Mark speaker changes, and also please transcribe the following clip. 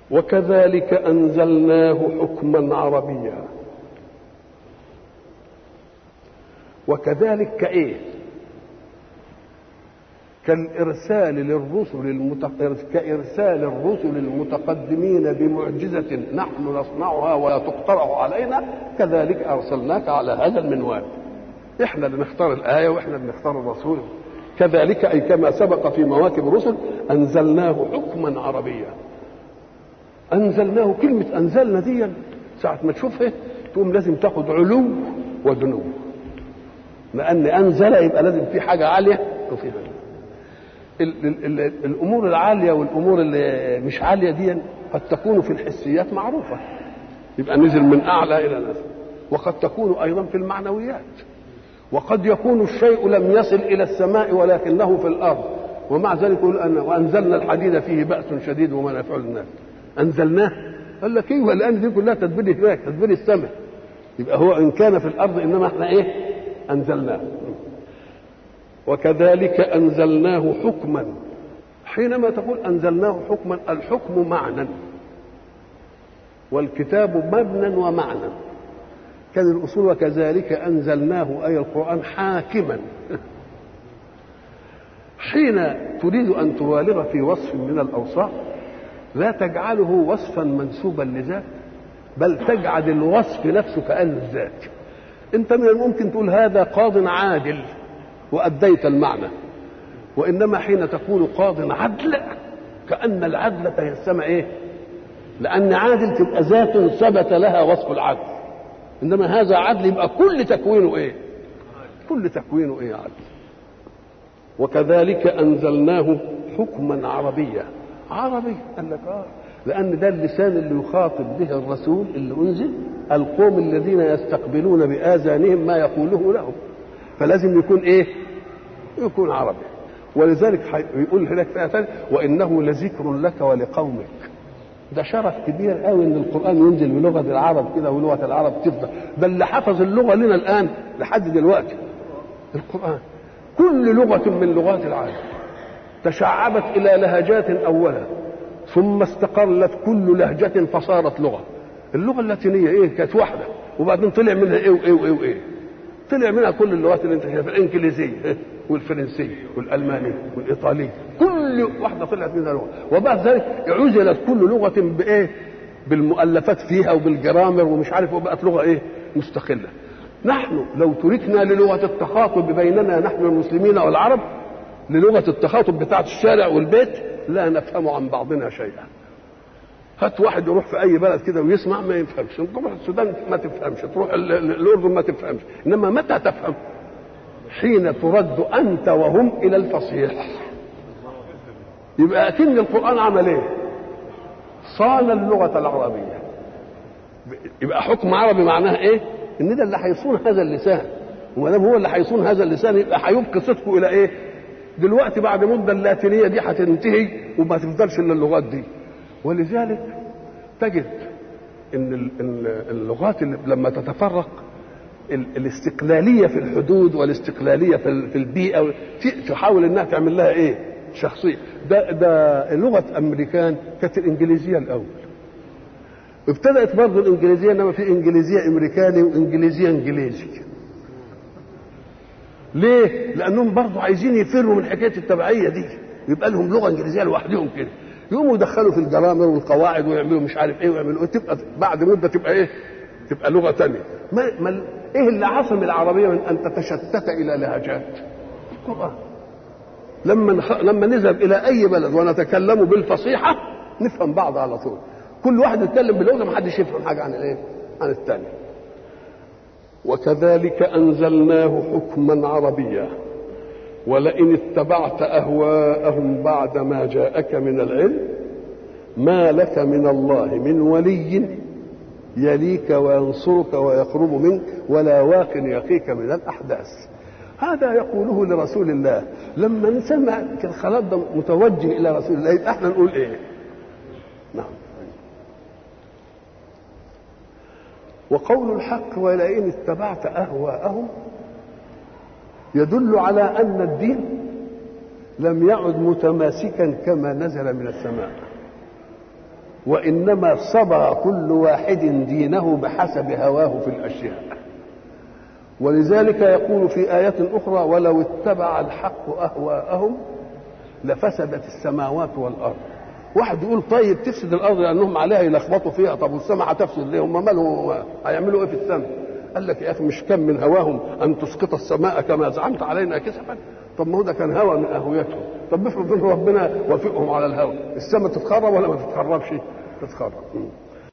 Speaker 1: وكذلك انزلناه حكما عربيا وكذلك كايه كالارسال للرسل المتق... كارسال الرسل المتقدمين بمعجزه نحن نصنعها ولا تقترح علينا كذلك ارسلناك على هذا المنوال احنا اللي نختار الايه واحنا اللي نختار الرسول كذلك اي كما سبق في مواكب الرسل انزلناه حكما عربيا انزلناه كلمه انزلنا دي ساعه ما تشوفها تقوم لازم تاخد علو ودنو لان انزل يبقى لازم في حاجه عاليه وفي حاجه ال- ال- ال- الامور العاليه والامور اللي مش عاليه دي قد تكون في الحسيات معروفه يبقى نزل من اعلى الى الاسفل وقد تكون ايضا في المعنويات وقد يكون الشيء لم يصل الى السماء ولكنه في الارض ومع ذلك يقول أن وانزلنا الحديد فيه باس شديد ومنافع للناس انزلناه قال لك ايوه لان دي كلها تدبير هناك تدبير السماء يبقى هو ان كان في الارض انما احنا ايه انزلناه وكذلك انزلناه حكما حينما تقول انزلناه حكما الحكم معنى والكتاب مبنى ومعنى كان الاصول وكذلك انزلناه اي القران حاكما حين تريد ان تبالغ في وصف من الاوصاف لا تجعله وصفا منسوبا لذات بل تجعل الوصف نفسه كانه الذات انت من الممكن تقول هذا قاض عادل واديت المعنى وانما حين تكون قاض عدل كان العدل تيسم ايه لان عادل تبقى ذات ثبت لها وصف العدل انما هذا عدل يبقى كل تكوينه ايه كل تكوينه ايه عدل وكذلك انزلناه حكما عربيا عربي قال لك اه لان ده اللسان اللي يخاطب به الرسول اللي انزل القوم الذين يستقبلون باذانهم ما يقوله لهم فلازم يكون ايه يكون عربي ولذلك يقول هناك في آية وإنه لذكر لك ولقومك ده شرف كبير قوي ان القران ينزل بلغه العرب كده ولغه العرب تفضل ده اللي حفظ اللغه لنا الان لحد دلوقتي القران كل لغه من لغات العالم تشعبت الى لهجات اولا ثم استقلت كل لهجه فصارت لغه اللغه اللاتينيه ايه كانت واحده وبعدين طلع منها ايه وايه وايه وايه طلع منها كل اللغات اللي انت شايفها الانجليزيه والفرنسيه والالمانيه والايطاليه كل واحده طلعت منها لغه وبعد ذلك عزلت كل لغه بايه بالمؤلفات فيها وبالجرامر ومش عارف وبقت لغه ايه مستقله نحن لو تركنا للغه التخاطب بيننا نحن المسلمين والعرب للغه التخاطب بتاعه الشارع والبيت لا نفهم عن بعضنا شيئا هات واحد يروح في اي بلد كده ويسمع ما يفهمش تروح السودان ما تفهمش تروح الاردن ما تفهمش انما متى تفهم حين ترد انت وهم الى الفصيح يبقى اكن القران عمل ايه صان اللغه العربيه يبقى حكم عربي معناه ايه ان ده اللي هيصون هذا اللسان وما دام هو اللي هيصون هذا اللسان يبقى هيبقي صدقه الى ايه دلوقتي بعد مده اللاتينيه دي هتنتهي وما تفضلش الا اللغات دي ولذلك تجد ان اللغات اللي لما تتفرق الاستقلاليه في الحدود والاستقلاليه في البيئه تحاول انها تعمل لها ايه؟ شخصيه ده ده لغه امريكان كانت الانجليزيه الاول ابتدات برضه الانجليزيه انما في انجليزيه امريكاني وانجليزيه انجليزي ليه؟ لانهم برضه عايزين يفروا من حكايه التبعيه دي يبقى لهم لغه انجليزيه لوحدهم كده يقوموا يدخلوا في الجرامر والقواعد ويعملوا مش عارف ايه ويعملوا ايه تبقى بعد مده تبقى ايه؟ تبقى لغه ثانيه ما, ما ايه اللي عصم العربيه من ان تتشتت الى لهجات؟ القران لما نخ... لما نذهب الى اي بلد ونتكلم بالفصيحه نفهم بعض على طول كل واحد يتكلم باللغه ما حدش يفهم حاجه عن الايه؟ عن الثاني وكذلك انزلناه حكما عربيا ولئن اتبعت اهواءهم بعد ما جاءك من العلم ما لك من الله من ولي يليك وينصرك ويقرب منك ولا واق يقيك من الاحداث هذا يقوله لرسول الله لما نسمع الخلاط ده متوجه الى رسول الله يبقى احنا نقول ايه نعم وقول الحق ولئن اتبعت اهواءهم يدل على ان الدين لم يعد متماسكا كما نزل من السماء وإنما صبغ كل واحد دينه بحسب هواه في الأشياء ولذلك يقول في آيات أخرى ولو اتبع الحق أهواءهم لفسدت السماوات والأرض واحد يقول طيب تفسد الأرض لأنهم عليها يلخبطوا فيها طب والسماء هتفسد ليه هم مالهم هيعملوا إيه في السماء قال لك يا أخي مش كم من هواهم أن تسقط السماء كما زعمت علينا كسفا طب ما هو ده كان هوى من أهويتهم طب افرض ان ربنا وافقهم على الهوى السماء تتخرب ولا ما تتخربش تتخرب